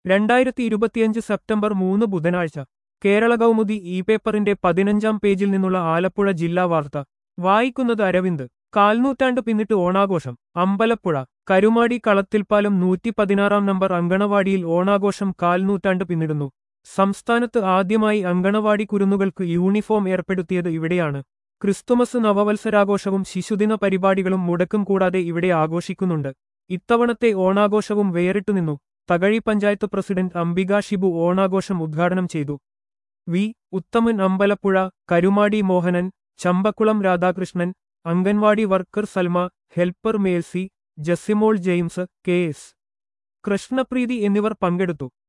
രണ്ടായിരത്തി ഇരുപത്തിയഞ്ച് സെപ്റ്റംബർ മൂന്ന് ബുധനാഴ്ച കേരള കൗമുദി ഇ പേപ്പറിന്റെ പതിനഞ്ചാം പേജിൽ നിന്നുള്ള ആലപ്പുഴ ജില്ലാ വാർത്ത വായിക്കുന്നത് അരവിന്ദ് കാൽനൂറ്റാണ്ട് പിന്നിട്ട് ഓണാഘോഷം അമ്പലപ്പുഴ കരുമാടി കളത്തിൽപ്പാലം നൂറ്റി പതിനാറാം നമ്പർ അങ്കണവാടിയിൽ ഓണാഘോഷം കാൽനൂറ്റാണ്ട് പിന്നിടുന്നു സംസ്ഥാനത്ത് ആദ്യമായി അങ്കണവാടി കുരുന്നുകൾക്ക് യൂണിഫോം ഏർപ്പെടുത്തിയത് ഇവിടെയാണ് ക്രിസ്തുമസ് നവവത്സരാഘോഷവും ശിശുദിന പരിപാടികളും മുടക്കം കൂടാതെ ഇവിടെ ആഘോഷിക്കുന്നുണ്ട് ഇത്തവണത്തെ ഓണാഘോഷവും വേറിട്ടുനിന്നു തകഴി പഞ്ചായത്ത് പ്രസിഡന്റ് അംബിക ഷിബു ഓണാഘോഷം ഉദ്ഘാടനം ചെയ്തു V Uthaman Ambalappuzha Karumadi Mohanan Champakkulam Radhakrishnan anganwadi worker Salma helper Melsy Jasimol James K S Krishnapreethi എന്നിവർ പങ്കെടുത്തു